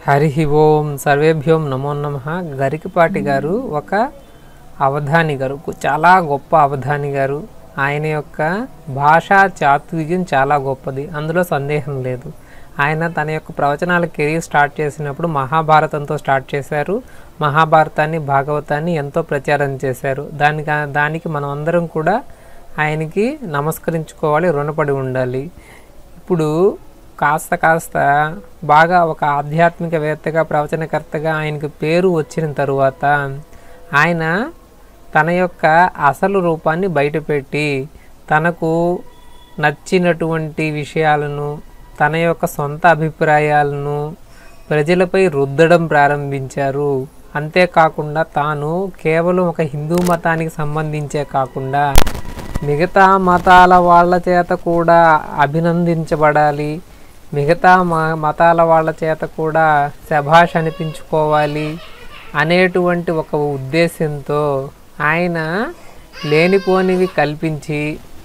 హరి ఓం సర్వేభ్యోం నమో నమ గరికపాటి గారు ఒక అవధాని గారు కు- చాలా గొప్ప అవధాని గారు ఆయన యొక్క భాషా చాతుర్యం చాలా గొప్పది అందులో సందేహం లేదు ఆయన తన యొక్క ప్రవచనాల కెరీర్ స్టార్ట్ చేసినప్పుడు మహాభారతంతో స్టార్ట్ చేశారు మహాభారతాన్ని భాగవతాన్ని ఎంతో ప్రచారం చేశారు దానికి దానికి మనం అందరం కూడా ఆయనకి నమస్కరించుకోవాలి రుణపడి ఉండాలి ఇప్పుడు కాస్త కాస్త బాగా ఒక ఆధ్యాత్మికవేత్తగా ప్రవచనకర్తగా ఆయనకు పేరు వచ్చిన తరువాత ఆయన తన యొక్క అసలు రూపాన్ని బయటపెట్టి తనకు నచ్చినటువంటి విషయాలను తన యొక్క సొంత అభిప్రాయాలను ప్రజలపై రుద్దడం ప్రారంభించారు అంతేకాకుండా తాను కేవలం ఒక హిందూ మతానికి సంబంధించే కాకుండా మిగతా మతాల వాళ్ళ చేత కూడా అభినందించబడాలి మిగతా మ మతాల వాళ్ళ చేత కూడా శభాష్ అనిపించుకోవాలి అనేటువంటి ఒక ఉద్దేశంతో ఆయన లేనిపోనివి కల్పించి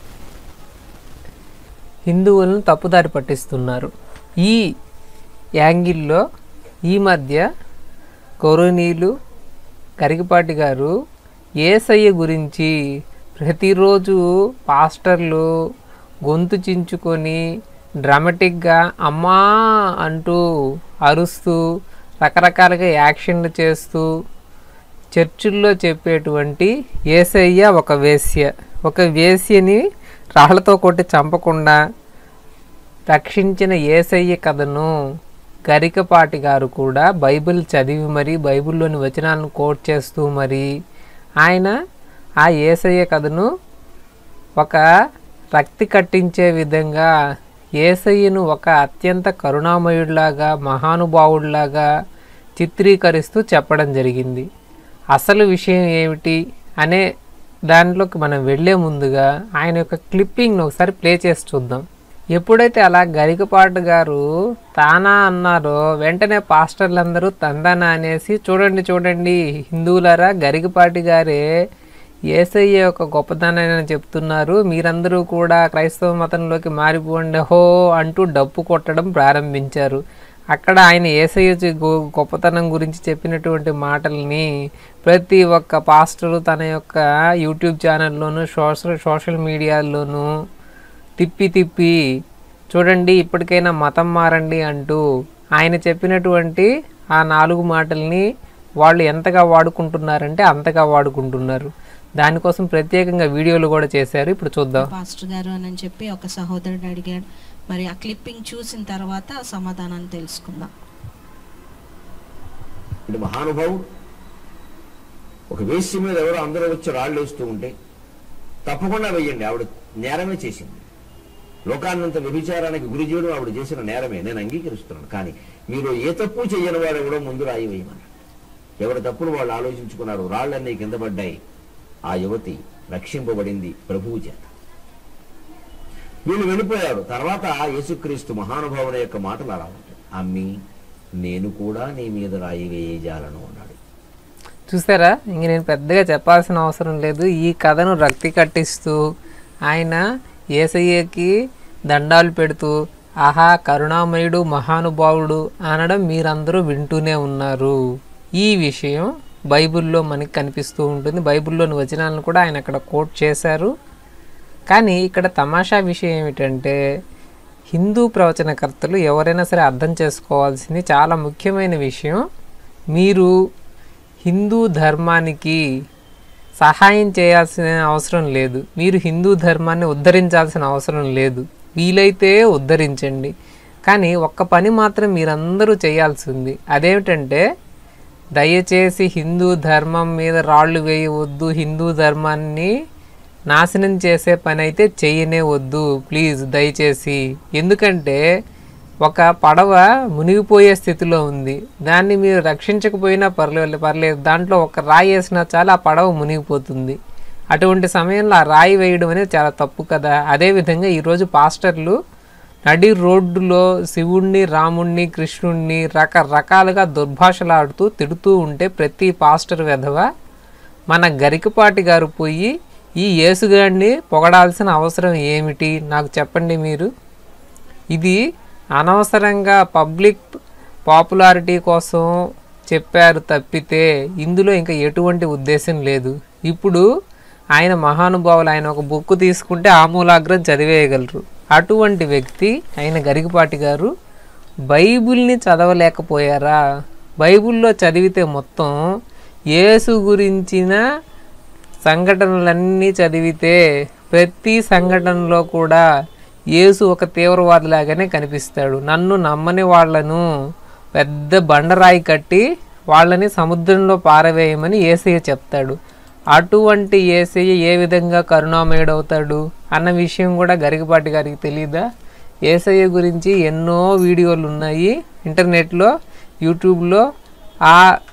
హిందువులను తప్పుదారి పట్టిస్తున్నారు ఈ యాంగిల్లో ఈ మధ్య గౌరవనీయులు కరిగిపాటి గారు ఏసయ్య గురించి ప్రతిరోజు పాస్టర్లు గొంతు చించుకొని డ్రామాటిక్గా అమ్మా అంటూ అరుస్తూ రకరకాలుగా యాక్షన్లు చేస్తూ చర్చిల్లో చెప్పేటువంటి ఏసయ్య ఒక వేశ్య ఒక వేశ్యని రాళ్లతో కొట్టి చంపకుండా రక్షించిన ఏసయ్య కథను గరికపాటి గారు కూడా బైబిల్ చదివి మరి బైబిల్లోని వచనాలను కోట్ చేస్తూ మరి ఆయన ఆ ఏసయ్య కథను ఒక రక్తి కట్టించే విధంగా ఏసయ్యను ఒక అత్యంత కరుణామయుడిలాగా మహానుభావుడిలాగా చిత్రీకరిస్తూ చెప్పడం జరిగింది అసలు విషయం ఏమిటి అనే దాంట్లోకి మనం వెళ్ళే ముందుగా ఆయన యొక్క క్లిప్పింగ్ను ఒకసారి ప్లే చేసి చూద్దాం ఎప్పుడైతే అలా గరికపాటు గారు తానా అన్నారో వెంటనే పాస్టర్లందరూ తందానా అనేసి చూడండి చూడండి హిందువులారా గరికపాటి గారే ఏసయ్య యొక్క గొప్పతనాన్ని చెప్తున్నారు మీరందరూ కూడా క్రైస్తవ మతంలోకి మారిపోండి హో అంటూ డప్పు కొట్టడం ప్రారంభించారు అక్కడ ఆయన ఏసయ్య చి- గొ- గొప్పతనం గురించి చెప్పినటువంటి మాటల్ని ప్రతి ఒక్క పాస్టరు తన యొక్క యూట్యూబ్ ఛానల్లోనూ సోషల్ సోషల్ మీడియాల్లోనూ తిప్పి తిప్పి చూడండి ఇప్పటికైనా మతం మారండి అంటూ ఆయన చెప్పినటువంటి ఆ నాలుగు మాటల్ని వాళ్ళు ఎంతగా వాడుకుంటున్నారంటే అంతగా వాడుకుంటున్నారు దానికోసం ప్రత్యేకంగా వీడియోలు కూడా చేశారు ఇప్పుడు చూద్దాం పాస్టర్ గారు అని చెప్పి ఒక సహోదరుడు అడిగాడు మరి ఆ క్లిప్పింగ్ చూసిన తర్వాత సమాధానాన్ని తెలుసుకుందాం అంటే మహానుభావుడు ఒక వేశ్య మీద ఎవరో అందరూ వచ్చి రాళ్ళు వేస్తూ ఉంటే తప్పకుండా వెయ్యండి ఆవిడ నేరమే చేసింది లోకాన్నంత వ్యభిచారానికి గురి చేయడం ఆవిడ చేసిన నేరమే నేను అంగీకరిస్తున్నాను కానీ మీరు ఏ తప్పు చెయ్యని వాడు ఎవడో ముందు రాయి వేయమని ఎవరి తప్పులు వాళ్ళు ఆలోచించుకున్నారు రాళ్ళన్నీ కింద పడ్డాయి ఆ యువతి రక్షింపబడింది ప్రభువు చేత వీళ్ళు వెళ్ళిపోయారు తర్వాత యేసుక్రీస్తు మహానుభావుని యొక్క మాటలు అలా ఉంటాయి అమ్మి నేను కూడా నీ మీద రాయి వేయజాలను అన్నాడు చూసారా ఇంక నేను పెద్దగా చెప్పాల్సిన అవసరం లేదు ఈ కథను రక్తి కట్టిస్తూ ఆయన ఏసయ్యకి దండాలు పెడుతూ ఆహా కరుణామయుడు మహానుభావుడు అనడం మీరందరూ వింటూనే ఉన్నారు ఈ విషయం బైబిల్లో మనకి కనిపిస్తూ ఉంటుంది బైబిల్లోని వచనాలను కూడా ఆయన అక్కడ కోట్ చేశారు కానీ ఇక్కడ తమాషా విషయం ఏమిటంటే హిందూ ప్రవచనకర్తలు ఎవరైనా సరే అర్థం చేసుకోవాల్సింది చాలా ముఖ్యమైన విషయం మీరు హిందూ ధర్మానికి సహాయం చేయాల్సిన అవసరం లేదు మీరు హిందూ ధర్మాన్ని ఉద్ధరించాల్సిన అవసరం లేదు వీలైతే ఉద్ధరించండి కానీ ఒక్క పని మాత్రం మీరందరూ చేయాల్సి ఉంది అదేమిటంటే దయచేసి హిందూ ధర్మం మీద రాళ్ళు వేయవద్దు హిందూ ధర్మాన్ని నాశనం చేసే పని అయితే చేయనే వద్దు ప్లీజ్ దయచేసి ఎందుకంటే ఒక పడవ మునిగిపోయే స్థితిలో ఉంది దాన్ని మీరు రక్షించకపోయినా పర్లేదు పర్లేదు దాంట్లో ఒక రాయి వేసినా చాలా ఆ పడవ మునిగిపోతుంది అటువంటి సమయంలో ఆ రాయి వేయడం అనేది చాలా తప్పు కదా అదేవిధంగా ఈరోజు పాస్టర్లు నడి రోడ్డులో శివుణ్ణి రాముణ్ణి కృష్ణుణ్ణి రకరకాలుగా దుర్భాషలాడుతూ తిడుతూ ఉంటే ప్రతి పాస్టర్ వెధవ మన గరికపాటి గారు పోయి ఈ యేసుగాడిని పొగడాల్సిన అవసరం ఏమిటి నాకు చెప్పండి మీరు ఇది అనవసరంగా పబ్లిక్ పాపులారిటీ కోసం చెప్పారు తప్పితే ఇందులో ఇంకా ఎటువంటి ఉద్దేశం లేదు ఇప్పుడు ఆయన మహానుభావులు ఆయన ఒక బుక్ తీసుకుంటే ఆమూలాగ్రం చదివేయగలరు అటువంటి వ్యక్తి ఆయన గరికపాటి గారు బైబిల్ని చదవలేకపోయారా బైబిల్లో చదివితే మొత్తం యేసు గురించిన సంఘటనలన్నీ చదివితే ప్రతి సంఘటనలో కూడా యేసు ఒక తీవ్రవాదిలాగానే కనిపిస్తాడు నన్ను నమ్మని వాళ్ళను పెద్ద బండరాయి కట్టి వాళ్ళని సముద్రంలో పారవేయమని ఏసయ్య చెప్తాడు అటువంటి ఏసయ్య ఏ విధంగా కరుణామయుడవుతాడు అన్న విషయం కూడా గరికపాటి గారికి తెలియదా ఏసయ్య గురించి ఎన్నో వీడియోలు ఉన్నాయి ఇంటర్నెట్లో యూట్యూబ్లో ఆ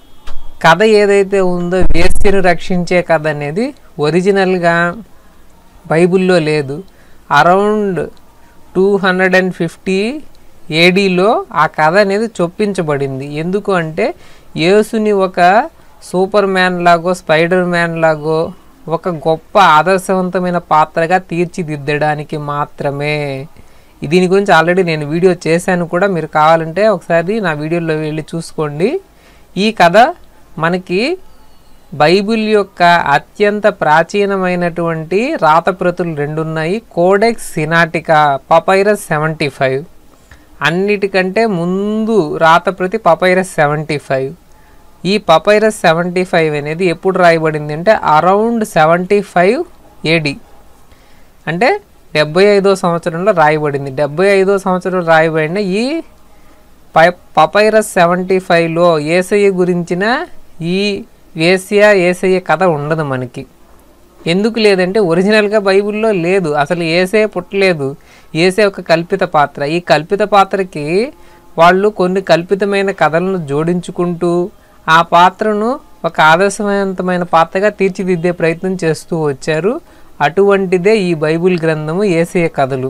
కథ ఏదైతే ఉందో వేశ్యను రక్షించే కథ అనేది ఒరిజినల్గా బైబిల్లో లేదు around two hundred and fifty ఏడీలో ఆ కథ అనేది చొప్పించబడింది ఎందుకు అంటే యేసుని ఒక సూపర్ మ్యాన్ లాగో స్పైడర్ మ్యాన్ లాగో ఒక గొప్ప ఆదర్శవంతమైన పాత్రగా తీర్చిదిద్దడానికి మాత్రమే దీని గురించి ఆల్రెడీ నేను వీడియో చేశాను కూడా మీరు కావాలంటే ఒకసారి నా వీడియోలో వెళ్ళి చూసుకోండి ఈ కథ మనకి బైబిల్ యొక్క అత్యంత ప్రాచీనమైనటువంటి రాతప్రతులు రెండు ఉన్నాయి codex Sinaitica papyrus seventy five అన్నిటికంటే ముందు రాతప్రతి పపైరస్ సెవెంటీ ఫైవ్ ఈ పపైరస్ సెవెంటీ ఫైవ్ అనేది ఎప్పుడు రాయబడింది అంటే అరౌండ్ సెవెంటీ ఫైవ్ ఏడి అంటే డెబ్బై ఐదో సంవత్సరంలో రాయబడింది డెబ్బై ఐదో సంవత్సరంలో రాయబడిన ఈ పై పపైరస్ సెవెంటీ ఫైవ్లో ఏసయ్య గురించిన ఈ వేసియా ఏసయ్య కథ ఉండదు మనకి ఎందుకు లేదంటే ఒరిజినల్గా బైబిల్లో లేదు అసలు ఏసే పుట్టలేదు ఏసే ఒక కల్పిత పాత్ర ఈ కల్పిత పాత్రకి వాళ్ళు కొన్ని కల్పితమైన కథలను జోడించుకుంటూ ఆ పాత్రను ఒక ఆదర్శవంతమైన పాత్రగా తీర్చిదిద్దే ప్రయత్నం చేస్తూ వచ్చారు అటువంటిదే ఈ బైబిల్ గ్రంథము ఏసయ కథలు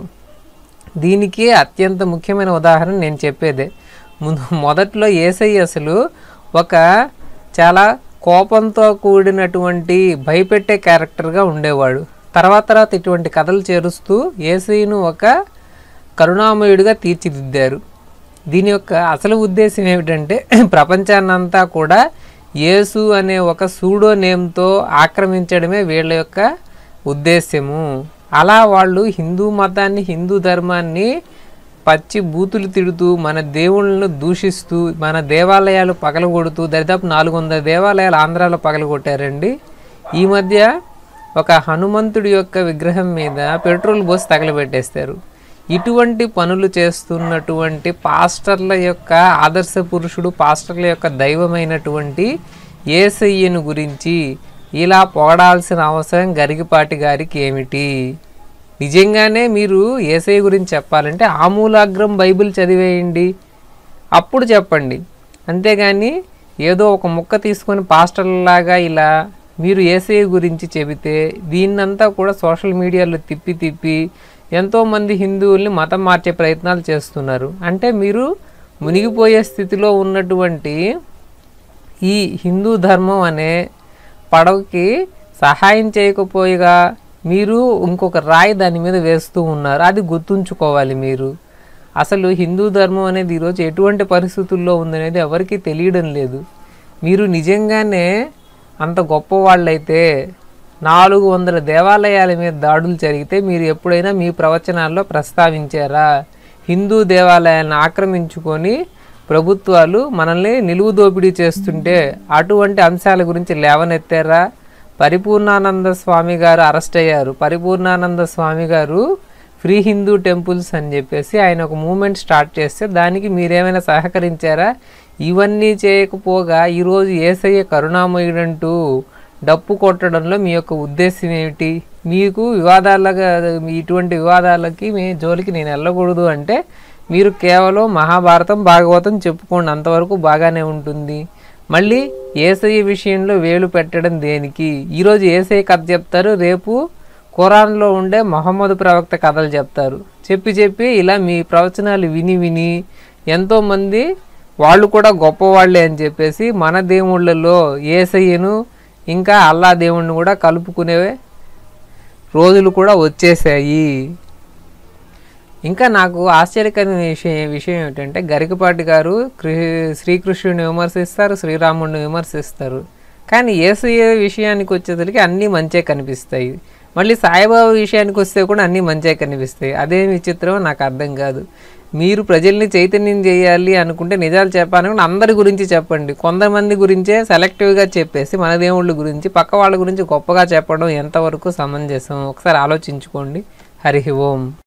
దీనికి అత్యంత ముఖ్యమైన ఉదాహరణ నేను చెప్పేదే ముందు మొదట్లో ఏసై అసలు ఒక చాలా కోపంతో కూడినటువంటి భయపెట్టే క్యారెక్టర్గా ఉండేవాడు తర్వాత తర్వాత ఇటువంటి కథలు చేరుస్తూ ఏసైను ఒక కరుణామయుడిగా తీర్చిదిద్దారు దీని యొక్క అసలు ఉద్దేశం ఏమిటంటే ప్రపంచాన్నంతా కూడా యేసు అనే ఒక సూడో నేమ్తో ఆక్రమించడమే వీళ్ళ యొక్క ఉద్దేశ్యము అలా వాళ్ళు హిందూ మతాన్ని హిందూ ధర్మాన్ని పచ్చి బూతులు తిడుతూ మన దేవుళ్ళను దూషిస్తూ మన దేవాలయాలు పగలగొడుతూ దరిదాపు నాలుగు వందల దేవాలయాలు ఆంధ్రాలో పగలగొట్టారండి ఈ మధ్య ఒక హనుమంతుడి యొక్క విగ్రహం మీద పెట్రోల్ పోసి తగలబెట్టేస్తారు ఇటువంటి పనులు చేస్తున్నటువంటి పాస్టర్ల యొక్క ఆదర్శ పురుషుడు పాస్టర్ల యొక్క దైవమైనటువంటి ఏసయ్యను గురించి ఇలా పొగడాల్సిన అవసరం గరిగిపాటి గారికి ఏమిటి నిజంగానే మీరు ఏసఐ గురించి చెప్పాలంటే ఆమూలాగ్రం బైబిల్ చదివేయండి అప్పుడు చెప్పండి అంతేగాని ఏదో ఒక ముక్క తీసుకొని పాస్టర్లాగా ఇలా మీరు ఏసఐ గురించి చెబితే దీన్నంతా కూడా సోషల్ మీడియాలో తిప్పి తిప్పి ఎంతోమంది హిందువుల్ని మతం మార్చే ప్రయత్నాలు చేస్తున్నారు అంటే మీరు మునిగిపోయే స్థితిలో ఉన్నటువంటి ఈ హిందూ ధర్మం అనే పడవకి సహాయం చేయకపోయిగా మీరు ఇంకొక రాయి దాని మీద వేస్తూ ఉన్నారు అది గుర్తుంచుకోవాలి మీరు అసలు హిందూ ధర్మం అనేది ఈరోజు ఎటువంటి పరిస్థితుల్లో ఉందనేది ఎవరికీ తెలియడం లేదు మీరు నిజంగానే అంత గొప్పవాళ్ళైతే నాలుగు వందల దేవాలయాల మీద దాడులు జరిగితే మీరు ఎప్పుడైనా మీ ప్రవచనాల్లో ప్రస్తావించారా హిందూ దేవాలయాలను ఆక్రమించుకొని ప్రభుత్వాలు మనల్ని నిలువు దోపిడీ చేస్తుంటే అటువంటి అంశాల గురించి లేవనెత్తారా పరిపూర్ణానంద స్వామి గారు అరెస్ట్ అయ్యారు పరిపూర్ణానంద స్వామి గారు ఫ్రీ హిందూ టెంపుల్స్ అని చెప్పేసి ఆయన ఒక మూమెంట్ స్టార్ట్ చేస్తే దానికి మీరేమైనా సహకరించారా ఇవన్నీ చేయకపోగా ఈరోజు ఏసయ్య కరుణామయుడంటూ డప్పు కొట్టడంలో మీ యొక్క ఉద్దేశం ఏమిటి మీకు వివాదాలుగా ఇటువంటి వివాదాలకి మీ జోలికి నేను వెళ్ళకూడదు అంటే మీరు కేవలం మహాభారతం భాగవతం చెప్పుకోండి అంతవరకు బాగానే ఉంటుంది మళ్ళీ ఏసయ్య విషయంలో వేలు పెట్టడం దేనికి ఈరోజు ఏసయ్య కథ చెప్తారు రేపు ఖురాన్లో ఉండే మహమ్మద్ ప్రవక్త కథలు చెప్తారు చెప్పి చెప్పి ఇలా మీ ప్రవచనాలు విని విని ఎంతోమంది వాళ్ళు కూడా గొప్పవాళ్ళే అని చెప్పేసి మన దేవుళ్ళలో ఏసయ్యను ఇంకా అల్లా దేవుణ్ణి కూడా కలుపుకునే రోజులు కూడా వచ్చేసాయి ఇంకా నాకు ఆశ్చర్యకరమైన విషయం విషయం ఏమిటంటే గరికపాటి గారు కృ- శ్రీకృష్ణుని విమర్శిస్తారు శ్రీరాముడిని విమర్శిస్తారు కానీ ఏసయ్య విషయానికి వచ్చేసరికి అన్నీ మంచే కనిపిస్తాయి మళ్ళీ సాయిబాబా విషయానికి వస్తే కూడా అన్నీ మంచే కనిపిస్తాయి అదే విచిత్రం నాకు అర్థం కాదు మీరు ప్రజల్ని చైతన్యం చేయాలి అనుకుంటే నిజాలు చెప్పాలనుకుంటే అందరి గురించి చెప్పండి కొంతమంది గురించే సెలెక్టివ్గా చెప్పేసి మన దేవుళ్ళ గురించి పక్క వాళ్ళ గురించి గొప్పగా చెప్పడం ఎంతవరకు సమంజసం ఒకసారి ఆలోచించుకోండి హరి ఓం